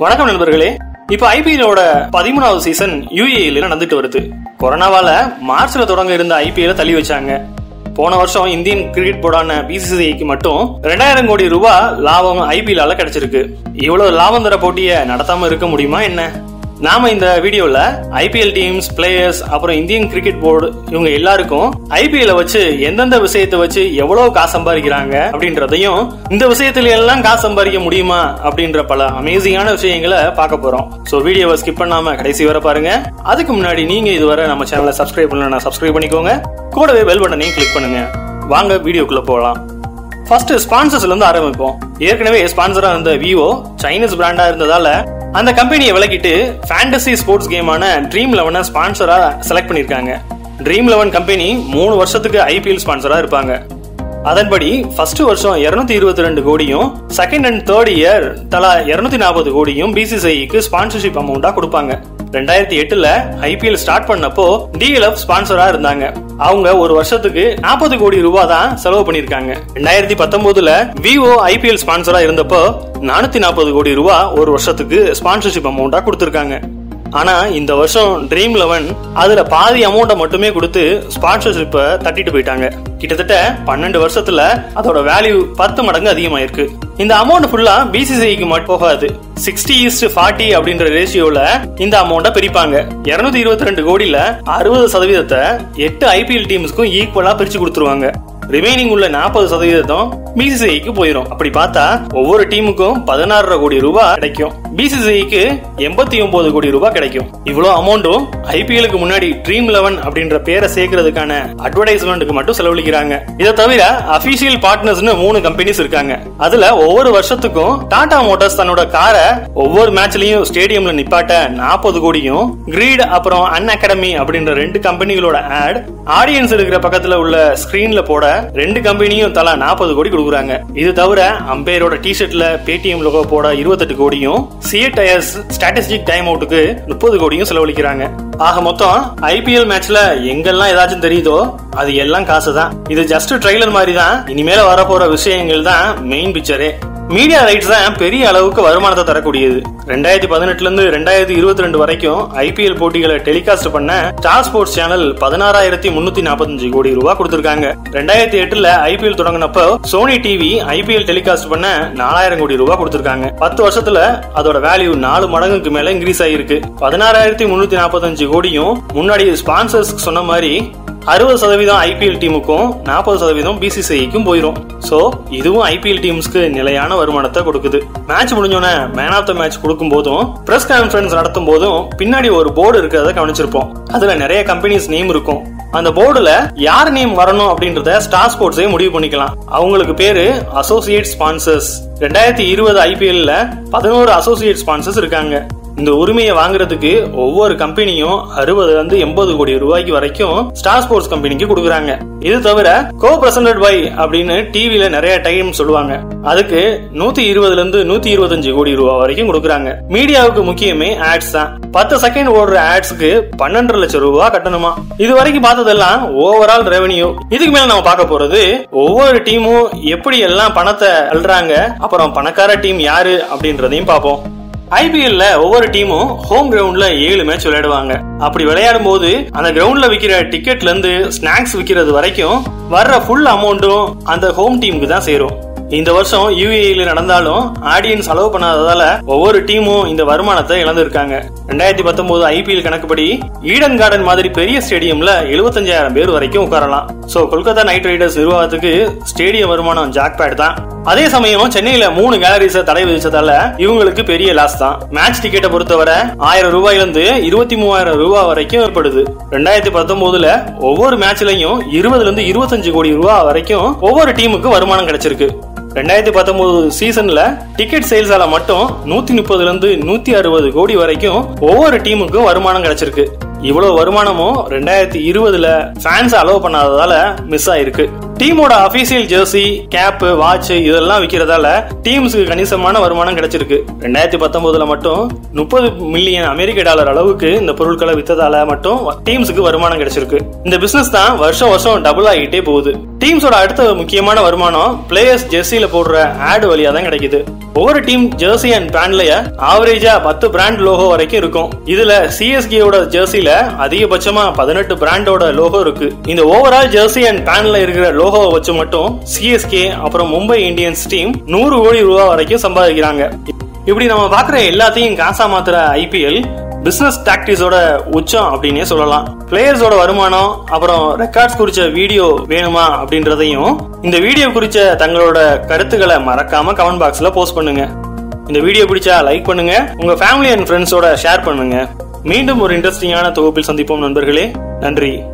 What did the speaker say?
வணக்கம் நண்பர்களே இப்ப ஐபிஎலோட பதிமூணாவது சீசன் யூஏல நடந்துட்டு வருது கொரோனாவால மார்ச்ல தொடங்க இருந்த ஐபிஎல் தள்ளி வச்சாங்க போன வருஷம் இந்தியன் கிரிக்கெட் போர்டான பிசிசிஐக்கு மட்டும் ரெண்டாயிரம் கோடி ரூபாய் லாபம் ஐபிஎல்லால கிடைச்சிருக்கு இவ்வளவு லாபம் தர போட்டியை நடத்தாம இருக்க முடியுமா என்ன நாம இந்த வீடியோல ஐபிஎல் டீம்ஸ் பிளேயர்ஸ் அப்புறம் இந்தியன் கிரிக்கெட் போர்டு இவங்க எல்லாருக்கும் ஐபிஎல் வச்சு எந்தெந்த விஷயத்தை வச்சு எவ்வளவு காசு சம்பாதிக்கிறாங்க அப்படின்றதையும் இந்த விஷயத்துல எல்லாம் காசு சம்பாதிக்க முடியுமா அப்படின்ற பல அமேசிங்கான விஷயங்களை பார்க்க போறோம் சோ வீடியோவை ஸ்கிப் பண்ணாம கடைசி வரை பாருங்க அதுக்கு முன்னாடி நீங்க இதுவரை நம்ம சேனலை சப்ஸ்கிரைப் பண்ணலன்னா சப்ஸ்கிரைப் பண்ணிக்கோங்க கூடவே பெல் பட்டனையும் கிளிக் பண்ணுங்க வாங்க வீடியோக்குள்ள போகலாம் ஃபர்ஸ்ட் ஸ்பான்சர்ஸ்ல இருந்து ஆரம்பிப்போம் ஏற்கனவே ஸ்பான்சரா இருந்த விவோ சைனீஸ் பிராண்டா இருந்ததால அந்த கம்பெனியை விலக்கிட்டு ஃபேண்டசி ஸ்போர்ட்ஸ் கேமான ட்ரீம் லெவனை ஸ்பான்சரா செலக்ட் பண்ணிருக்காங்க ட்ரீம் லெவன் கம்பெனி மூணு வருஷத்துக்கு ஐபிஎல் ஸ்பான்சரா இருப்பாங்க அதன்படி ஃபர்ஸ்ட் வருஷம் இருநூத்தி இருபத்தி ரெண்டு கோடியும் செகண்ட் அண்ட் தேர்ட் இயர் தலா இருநூத்தி நாற்பது கோடியும் பிசிசிஐக்கு ஸ்பான்சர்ஷிப் அமௌண்டா கொடுப்பாங்க ரெண்டாயிரத்தி எட்டுல ஐபிஎல் ஸ்டார்ட் பண்ணப்போ டிஎல்எஃப் ஸ்பான்சரா இருந்தாங்க அவங்க ஒரு வருஷத்துக்கு நாற்பது கோடி ரூபாய் தான் செலவு பண்ணிருக்காங்க ரெண்டாயிரத்தி பத்தொன்பதுல விவோ ஐபிஎல் ஸ்பான்சரா இருந்தப்போ நானூத்தி நாற்பது கோடி ரூபாய் ஒரு வருஷத்துக்கு ஸ்பான்சர்ஷிப் அமௌண்டா கொடுத்திருக்காங்க ஆனா இந்த வருஷம் ட்ரீம் லெவன் அதுல பாதி அமௌண்ட்டை மட்டுமே கொடுத்து ஸ்பான்சர்ஷிப்பை தட்டிட்டு போயிட்டாங்க கிட்டத்தட்ட பன்னெண்டு வருஷத்துல அதோட வேல்யூ பத்து மடங்கு அதிகமாயிருக்கு இந்த அமௌண்ட் ஃபுல்லா பிசிசிஐக்கு மட்டும் போகாது சிக்ஸ்டி ஈஸ்ட் ஃபார்ட்டி அப்படின்ற ரேஷியோல இந்த அமௌண்ட்டை பிரிப்பாங்க இருநூத்தி இருபத்தி ரெண்டு கோடியில அறுபது சதவீதத்தை எட்டு ஐபிஎல் டீம்ஸ்க்கும் ஈக்குவலா பிரிச்சு கொடுத்துருவாங்க ரிமைனிங் உள்ள நாற்பது சதவீதம் பிசிசிஐக்கு போயிடும் அப்படி பார்த்தா ஒவ்வொரு டீமுக்கும் பதினாறரை கோடி ரூபாய் கிடைக்கும் பிசிசிஐக்கு எண்பத்தி ஒன்பது கோடி ரூபாய் கிடைக்கும் இவ்வளவு அமௌண்ட்டும் ஐபிஎலுக்கு முன்னாடி ட்ரீம் லெவன் அப்படின்ற பேரை சேர்க்கறதுக்கான அட்வர்டைஸ்மெண்ட்டுக்கு மட்டும் செலவழிக்கிறாங்க இதை தவிர அபிஷியல் பார்ட்னர்ஸ்னு மூணு கம்பெனிஸ் இருக்காங்க அதுல ஒவ்வொரு வருஷத்துக்கும் டாடா மோட்டார்ஸ் தன்னோட காரை ஒவ்வொரு மேட்ச்லயும் ஸ்டேடியம்ல நிப்பாட்ட நாற்பது கோடியும் கிரீட் அப்புறம் அன் அகாடமி அப்படின்ற ரெண்டு கம்பெனிகளோட ஆட் ஆடியன்ஸ் இருக்கிற பக்கத்துல உள்ள ஸ்கிரீன்ல போட ரெண்டு கம்பெனியும் தலா நாற்பது கோடி கொடுக்குறாங்க இது தவிர அம்பையரோட டிஷர்ட்ல பேடிஎம் லோகோ போட இருபத்தெட்டு கோடியும் சிஏ டயர்ஸ் ஸ்டாட்டிஸ்டிக் டைம் அவுட்டுக்கு முப்பது கோடியும் செலவழிக்கிறாங்க ஆக மொத்தம் ஐபிஎல் மேட்ச்ல எங்கெல்லாம் ஏதாச்சும் தெரியுதோ அது எல்லாம் காசு தான் இது ஜஸ்ட் ட்ரெய்லர் மாதிரி தான் இனிமேல வரப்போற விஷயங்கள் தான் மெயின் பிக்சரே மீடியா ரைட்ஸ் தான் பெரிய அளவுக்கு வருமானத்தை தரக்கூடியது ரெண்டாயிரத்தி பதினெட்டுல இருந்து ரெண்டாயிரத்தி இருபத்தி ரெண்டு வரைக்கும் ஐபிஎல் போட்டிகளை டெலிகாஸ்ட் பண்ண ஸ்டார் ஸ்போர்ட்ஸ் சேனல் பதினாறாயிரத்தி முன்னூத்தி நாற்பத்தஞ்சு கோடி ரூபாய் கொடுத்திருக்காங்க ரெண்டாயிரத்தி எட்டுல ஐபிஎல் தொடங்கினப்போ சோனி டிவி ஐபிஎல் டெலிகாஸ்ட் பண்ண நாலாயிரம் கோடி ரூபாய் கொடுத்திருக்காங்க பத்து வருஷத்துல அதோட வேல்யூ நாலு மடங்குக்கு மேல இன்க்ரீஸ் ஆயிருக்கு பதினாறாயிரத்தி முன்னூத்தி நாற்பத்தஞ்சு கோடியும் முன்னாடி ஸ்பான்சர்ஸ் சொன்ன மாதிரி அறுபது சதவீதம் ஐபிஎல் டீமுக்கும் நாற்பது சதவீதம் பிசிசிஐக்கும் போயிடும் சோ இதுவும் ஐபிஎல் டீம்ஸ்க்கு நிலையான வருமானத்தை கொடுக்குது மேட்ச் முடிஞ்சோடனே மேன் ஆஃப் த மேட்ச் கொடுக்கும் போதும் பிரஸ் கான்ஃபரன்ஸ் நடத்தும் போதும் பின்னாடி ஒரு போர்டு இருக்கிறத கவனிச்சிருப்போம் அதுல நிறைய கம்பெனிஸ் நேம் இருக்கும் அந்த போர்டுல யார் நேம் வரணும் அப்படின்றத ஸ்டார் ஸ்போர்ட்ஸே முடிவு பண்ணிக்கலாம் அவங்களுக்கு பேரு அசோசியேட் ஸ்பான்சர்ஸ் ரெண்டாயிரத்தி இருபது ஐபிஎல்ல பதினோரு அசோசியேட் ஸ்பான்சர்ஸ் இருக்காங்க இந்த உரிமையை வாங்குறதுக்கு ஒவ்வொரு கம்பெனியும் அறுபதுல இருந்து எண்பது கோடி ரூபாய்க்கு வரைக்கும் ஸ்டார் ஸ்போர்ட்ஸ் கம்பெனிக்கு கொடுக்குறாங்க இது தவிர கோ பிரசன்டட் பை அப்படின்னு டிவில நிறைய டைம் சொல்லுவாங்க அதுக்கு நூத்தி இருபதுல இருந்து நூத்தி இருபத்தஞ்சு கோடி ரூபாய் வரைக்கும் கொடுக்குறாங்க மீடியாவுக்கு முக்கியமே ஆட்ஸ் தான் பத்து செகண்ட் ஓடுற ஆட்ஸ்க்கு பன்னெண்டரை லட்சம் ரூபாய் கட்டணுமா இது வரைக்கும் பார்த்ததெல்லாம் ஓவரால் ரெவன்யூ இதுக்கு மேல நம்ம பார்க்க போறது ஒவ்வொரு டீமும் எப்படி எல்லாம் பணத்தை அல்றாங்க அப்புறம் பணக்கார டீம் யாரு அப்படின்றதையும் பார்ப்போம் ஐபிஎல்ல ஒவ்வொரு டீமும் ஹோம் கிரவுண்ட்ல ஏழு மேட்ச் விளையாடுவாங்க அப்படி விளையாடும் போது அந்த கிரவுண்ட்ல விக்கிற டிக்கெட்ல இருந்து ஸ்நாக்ஸ் விக்கிறது வரைக்கும் வர்ற ஃபுல் அமௌண்ட்டும் அந்த ஹோம் டீமுக்கு தான் சேரும் இந்த வருஷம் யூஏஇல நடந்தாலும் ஆடியன்ஸ் அலோவ் பண்ணாததால ஒவ்வொரு டீமும் இந்த வருமானத்தை இழந்திருக்காங்க ரெண்டாயிரத்தி பத்தொன்பது ஐபிஎல் கணக்குப்படி ஈடன் கார்டன் மாதிரி பெரிய ஸ்டேடியம்ல எழுபத்தஞ்சாயிரம் பேர் வரைக்கும் உட்காரலாம் சோ கொல்கத்தா நைட் ரைடர்ஸ் நிர்வாகத்துக்கு ஸ்டேடியம் வருமானம் ஜாக்பேட் தான் அதே சமயம் சென்னையில மூணு கேலரிஸ தடை விதிச்சதால இவங்களுக்கு பெரிய லாஸ் தான் மேட்ச் டிக்கெட்டை பொறுத்தவரை ஆயிரம் ரூபாயில இருந்து இருபத்தி மூவாயிரம் ரூபாய் வரைக்கும் ஏற்படுது ரெண்டாயிரத்தி பத்தொன்பதுல ஒவ்வொரு மேட்ச்லயும் இருபதுல இருந்து இருபத்தஞ்சு கோடி ரூபாய் வரைக்கும் ஒவ்வொரு டீமுக்கு வருமானம் கிடைச்சிருக்கு ரெண்டாயிரத்தி பத்தொன்பது சீசன்ல டிக்கெட் சேல்ஸால மட்டும் நூத்தி முப்பதுல இருந்து நூத்தி அறுபது கோடி வரைக்கும் ஒவ்வொரு டீமுக்கும் வருமானம் கிடைச்சிருக்கு இவ்வளவு வருமானமும் ரெண்டாயிரத்தி இருபதுல ஃபேன்ஸ் அலோவ் பண்ணாததால மிஸ் ஆயிருக்கு டீமோட அபிஷியல் ஜெர்சி கேப் வாட்ச் இதெல்லாம் விற்கிறதால டீம்ஸுக்கு கணிசமான வருமானம் கிடைச்சிருக்கு ரெண்டாயிரத்தி பத்தொன்பதுல மட்டும் முப்பது மில்லியன் அமெரிக்க டாலர் அளவுக்கு இந்த பொருட்களை வித்ததால மட்டும் டீம்ஸுக்கு வருமானம் கிடைச்சிருக்கு இந்த பிசினஸ் தான் வருஷம் வருஷம் டபுள் ஆகிட்டே போகுது டீம்ஸோட அடுத்த முக்கியமான வருமானம் பிளேயர்ஸ் ஜெர்சியில போடுற ஆடு வழியா தான் கிடைக்குது ஒவ்வொரு டீம் ஜெர்சி அண்ட் பேண்ட்லய ஆவரேஜா பத்து பிராண்ட் லோகோ வரைக்கும் இருக்கும் இதுல சிஎஸ்கேயோட ஜெர்சில அதிகபட்சமா பதினெட்டு பிராண்டோட லோகோ இருக்கு இந்த ஓவரால் ஜெர்சி அண்ட் பேண்ட்ல இருக்கிற லோகோவை வச்சு மட்டும் சிஎஸ்கே அப்புறம் மும்பை இந்தியன்ஸ் டீம் நூறு கோடி ரூபாய் வரைக்கும் சம்பாதிக்கிறாங்க இப்படி நம்ம பாக்குற எல்லாத்தையும் காசா மாத்துற ஐபிஎல் பிசினஸ் டாக்டிஸோட உச்சம் அப்படின்னே சொல்லலாம் பிளேயர்ஸோட வருமானம் அப்புறம் ரெக்கார்ட்ஸ் குறிச்ச வீடியோ வேணுமா அப்படின்றதையும் இந்த வீடியோ குறிச்ச தங்களோட கருத்துக்களை மறக்காம கமெண்ட் பாக்ஸ்ல போஸ்ட் பண்ணுங்க இந்த வீடியோ பிடிச்சா லைக் பண்ணுங்க உங்க ஃபேமிலி அண்ட் ஃப்ரெண்ட்ஸோட ஷேர் பண்ணுங்க மீண்டும் ஒரு இன்ட்ரெஸ்டிங்கான தொகுப்பில் சந்திப்போம் நண்பர்களே நன்றி